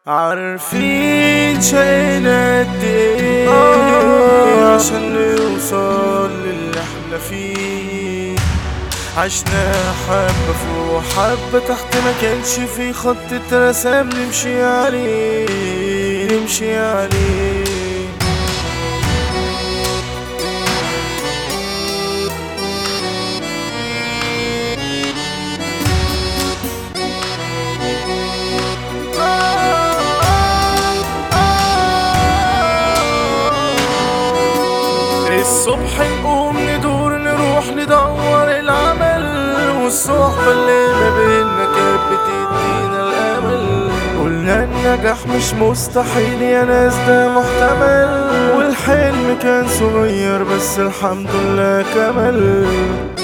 عارفين شقينا قد ايه عشان نوصل للي احنا فيه عشنا حبة فوق حبة تحت ما كانش في خط اترسم نمشي عليه نمشي عليه الصبح نقوم ندور نروح ندور العمل والصحبة اللي ما بينا كانت بتدينا الأمل قلنا النجاح مش مستحيل يا ناس ده محتمل والحلم كان صغير بس الحمد لله كمل